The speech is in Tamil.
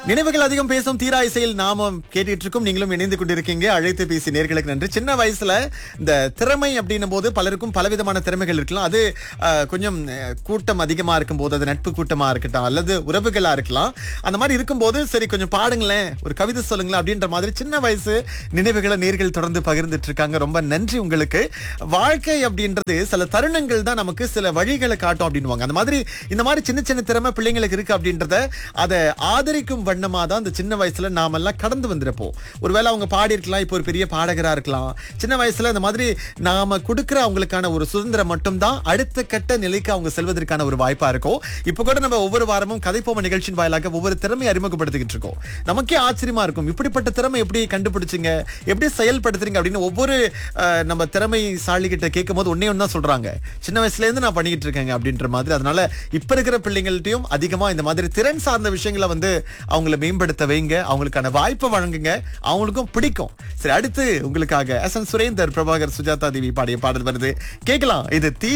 நினைவுகள் அதிகம் பேசும் தீரா இசையில் நாம கேட்டுட்டு இருக்கோம் நீங்களும் இணைந்து கொண்டிருக்கீங்க அழைத்து பேசி நேர்களுக்கு நன்றி சின்ன வயசுல இந்த திறமை அப்படின்னும் போது பலருக்கும் பலவிதமான திறமைகள் இருக்கலாம் அது அஹ், கொஞ்சம் அஹ், கூட்டம் அதிகமா இருக்கும் போது அது நட்பு கூட்டமா இருக்கட்டும் அல்லது உறவுகளா இருக்கலாம் அந்த மாதிரி இருக்கும்போது சரி கொஞ்சம் பாடுங்களேன் ஒரு கவிதை சொல்லுங்களேன் அப்படின்ற மாதிரி சின்ன வயசு நினைவுகளை நேர்கள் தொடர்ந்து பகிர்ந்துட்டு இருக்காங்க ரொம்ப நன்றி உங்களுக்கு வாழ்க்கை அப்படின்றது சில தருணங்கள் தான் நமக்கு சில வழிகளை காட்டும் அப்படின்னுவாங்க அந்த மாதிரி இந்த மாதிரி சின்ன சின்ன திறமை பிள்ளைங்களுக்கு இருக்கு அப்படின்றத அதை ஆதரிக்கும் வண்ணமா தான் அந்த சின்ன வயசுல நாமெல்லாம் கடந்து வந்திருப்போம் ஒருவேளை அவங்க பாடி இருக்கலாம் இப்போ ஒரு பெரிய பாடகரா இருக்கலாம் சின்ன வயசுல இந்த மாதிரி நாம கொடுக்கிற அவங்களுக்கான ஒரு சுதந்திரம் மட்டும்தான் அடுத்த கட்ட நிலைக்கு அவங்க செல்வதற்கான ஒரு வாய்ப்பா இருக்கும் இப்போ கூட நம்ம ஒவ்வொரு வாரமும் கதைப்போம நிகழ்ச்சியின் வாயிலாக ஒவ்வொரு திறமையை அறிமுகப்படுத்திக்கிட்டு இருக்கோம் நமக்கே ஆச்சரியமா இருக்கும் இப்படிப்பட்ட திறமை எப்படி கண்டுபிடிச்சிங்க எப்படி செயல்படுத்துறீங்க அப்படின்னு ஒவ்வொரு அஹ், நம்ம திறமை சாலிகிட்ட கேட்கும் போது ஒன்னே ஒன்னு தான் சொல்றாங்க சின்ன வயசுல இருந்து நான் பண்ணிக்கிட்டு இருக்கேங்க அப்படின்ற மாதிரி அதனால இப்ப இருக்கிற பிள்ளைங்கள்ட்டையும் அதிகமா இந்த மாதிரி திறன் சார்ந்த விஷயங்களை வந்து அவங்கள மேம்படுத்த வைங்க அவங்களுக்கான வாய்ப்பை வழங்குங்க அவங்களுக்கும் பிடிக்கும் சரி அடுத்து உங்களுக்காக எஸ் என் சுரேந்தர் பிரபாகர் சுஜாதா தேவி பாடிய பாடல் வருது கேட்கலாம் இது தீ